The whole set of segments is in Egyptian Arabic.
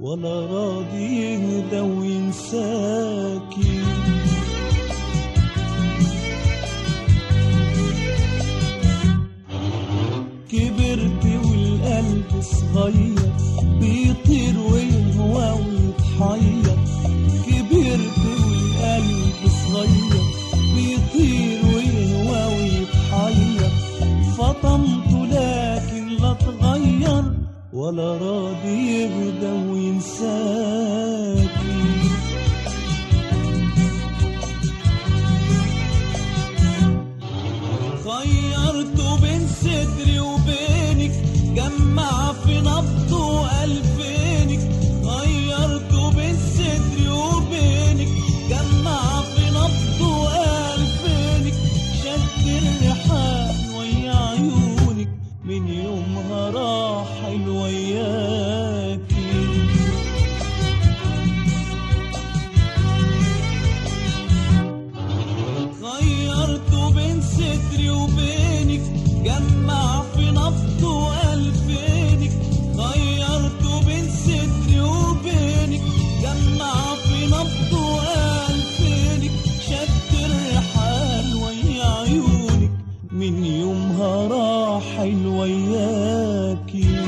ولا راضي يهدى وينساكي كبرت والقلب صغير بيطير ويهوى ويتحير كبرت والقلب صغير بيطير ويهوى ويتحير فطمت لكن لا اتغير ولا راضي يهدى وينساكي خيرت بين صدري وبينك جمع في نبضه ألفينك غيرت بين صدري وبينك جمع في نبضه ألفينك شد الرحال ويا عيونك من يومها راحل وياكي غيرت بين صدري وبينك جمع في نبضه ألفينك غيرت بين صدري وبينك جمع في نبضه ألفينك شد الرحال ويا عيونك من يومها راحل وياكي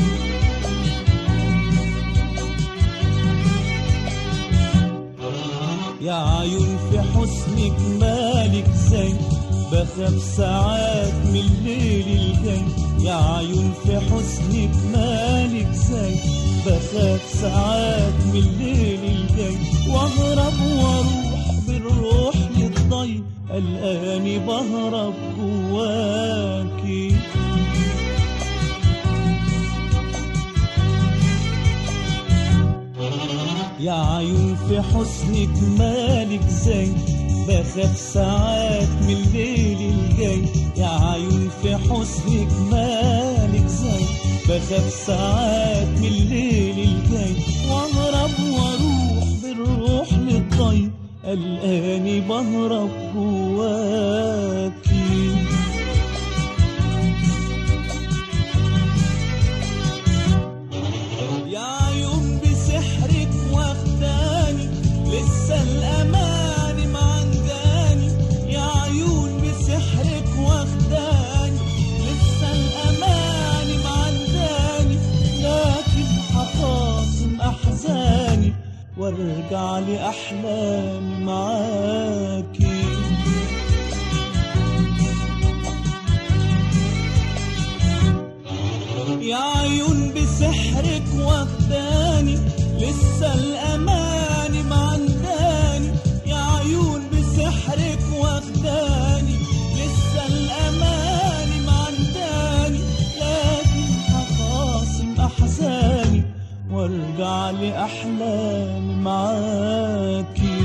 يا عيون في حسنك مالك زي بخاف ساعات من الليل الجاي يا عيون في حسنك مالك زي بخاف ساعات من الليل الجاي واهرب واروح بالروح للضي قلقاني بهرب جواكي يا عيون في حسنك مالك زي بخاف ساعات من الليل الجاي يا عيون في حسنك مالك زي بخاف ساعات من الليل الجاي واهرب واروح بالروح للضي قلقاني بهرب جواكي يا عيون بسحرك واخداني لسه الاماني ما عنداني يا عيون بسحرك واخداني لسه الاماني ما عنداني لكن هخاصم احزاني وارجع لاحلامي معاكي يا عيون بسحرك واخداني لسه الاماني ما عنداني يا عيون بسحرك واخداني لسه الاماني ما عنداني لكن هخاصم احزاني وارجع لاحلامي معاكي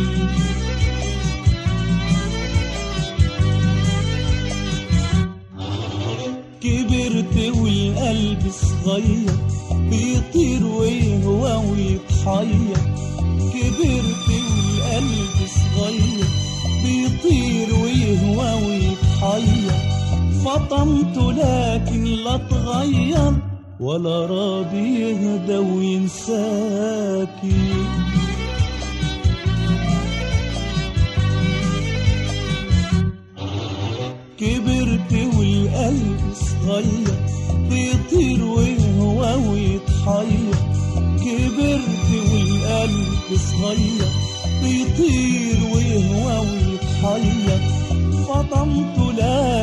كبرت والقلب صغير بيطير ويهوى ويتحير كبرت والقلب صغير بيطير ويهوى ويتحير فطمت لكن لا اتغير ولا راضي يهدى وينساكي كبرت والقلب صغير بيطير ويهوى ويتحير كبرت والقلب صغير بيطير ويهوى ويتحير فطمت لكن لا لا اتغير ولا راضي يهدى وينساكي كبرت والقلب صغير بيطير ويهوى ويتحير كبرت والقلب صغير بيطير ويهوى ويتحير فطمت لكن لا اتغير ولا راضي يهدى وينساكي